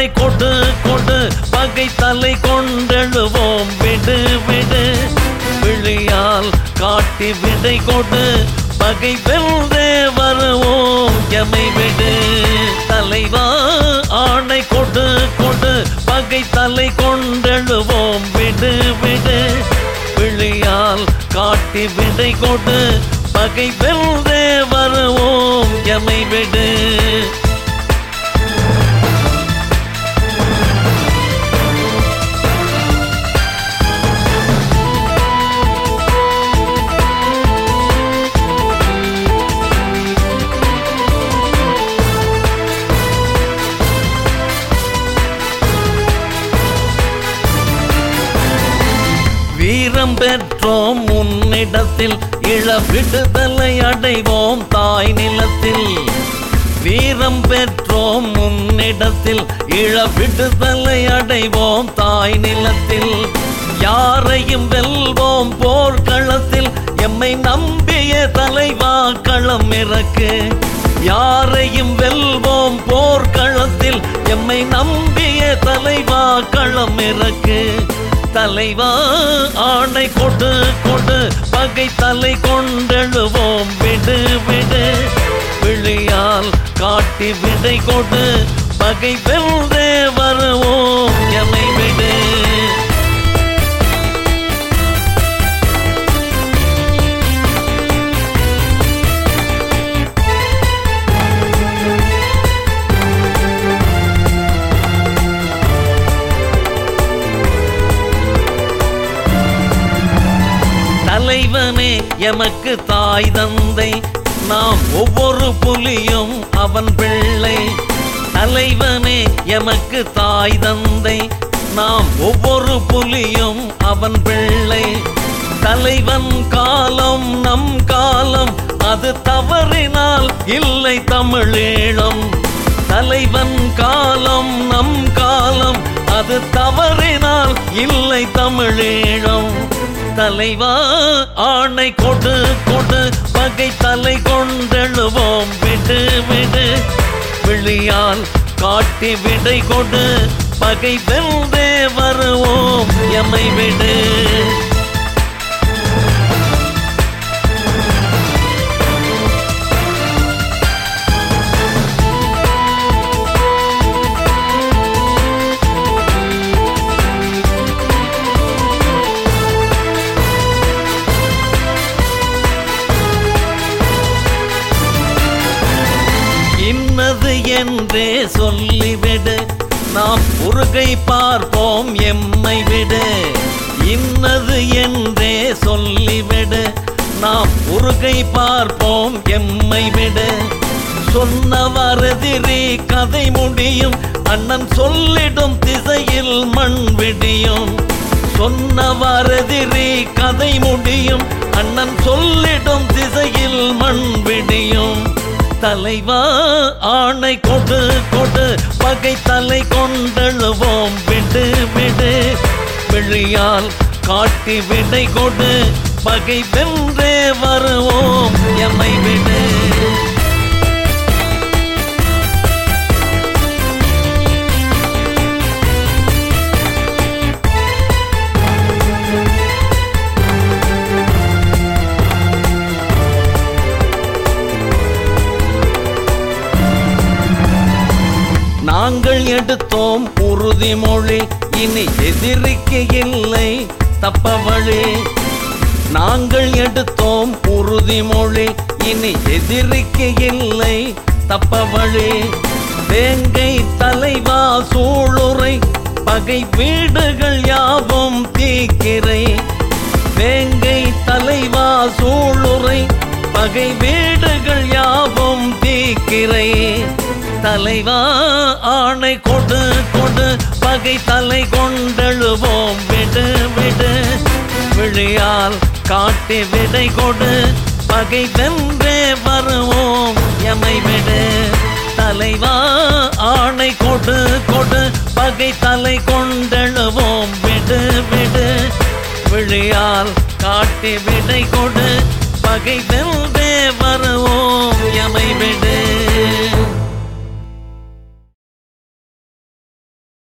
ஆணை கொடு கொடு பகை தலை கொண்டெழுவோம் விடு விடு விழியால் காட்டி விடை கொடு பகை வெல்தே வருவோம் எமை விடு தலைவா ஆணை கொடு கொடு பகை தலை கொண்டெழுவோம் விடு விடு விழியால் காட்டி விடை கொடு பகை வெல்தே வருவோம் எமை விடு வீரம் பெற்றோம் உன்னிடத்தில் இள விடுதலை அடைவோம் தாய் நிலத்தில் வீரம் பெற்றோம் உன்னிடத்தில் இள விடுதலை அடைவோம் தாய் நிலத்தில் யாரையும் வெல்வோம் போர்க்களத்தில் எம்மை நம்பிய தலைவா களம் இறக்கு யாரையும் வெல்வோம் போர்க்களத்தில் எம்மை நம்பிய தலைவா களம் இறக்கு தலைவா ஆணை கொடு கொடு பகை தலை கொண்டெழுவோம் விடு விடு விழியால் காட்டி விடை கொடு பகை வெல்தே வருவோம் எமை விடு தலைவனே எமக்கு தாய் தந்தை நாம் ஒவ்வொரு புலியும் அவன் பிள்ளை தலைவனே எமக்கு தாய் தந்தை நாம் ஒவ்வொரு புலியும் அவன் பிள்ளை தலைவன் காலம் நம் காலம் அது தவறினால் இல்லை தமிழீழம் தலைவன் காலம் நம் காலம் அது தவறினால் இல்லை தமிழீழம் தலைவா ஆணை கொடு கொடு பகை தலை கொண்டெழுவோம் விடு விடு விழியால் காட்டி விடை கொடு பகை வெல்தே வருவோம் எமை விடு இன்னது என்றே சொல்லிவிடு நாம் முருகை பார்ப்போம் எம்மை விடு இன்னது என்றே சொல்லிவிடு நாம் முருகை பார்ப்போம் எம்மை விடு சொன்னவரதிரி கதை முடியும் அண்ணன் சொல்லிடும் திசையில் மண் விடியும் சொன்னவரதிரி கதை முடியும் அண்ணன் சொல்லிடும் திசையில் மண் விடியும் தலைவா ஆணை கொடு கொடு பகை தலை கொண்டெழுவோம் விடு விடு விழியால் காட்டி விடை கொடு பகை வென்றே வருவோம் எம்மை விடு நாங்கள் எடுத்தோம் உறுதிமொழி இனி எதிரிக்கு இல்லை தப்ப வழி நாங்கள் எடுத்தோம் உறுதிமொழி இனி எதிரிக்கு இல்லை தப்ப வழி வேங்கை தலைவா சூளுரை பகை வீடுகள் யாவும் தீக்கிரை வேங்கை தலைவா சூளுரை பகை வீடுகள் யாவும் தீக்கிரை தலைவா ஆணை கொடு கொடு பகை தலை கொண்டெழுவோம் விடு விடு விழியால் காட்டி விடை கொடு பகை வென்றே வருவோம் எமை விடு தலைவா ஆணை கொடு கொடு பகை தலை கொண்டெழுவோம் விடு விடு விழியால் காட்டி விடை கொடு பகை வென்ற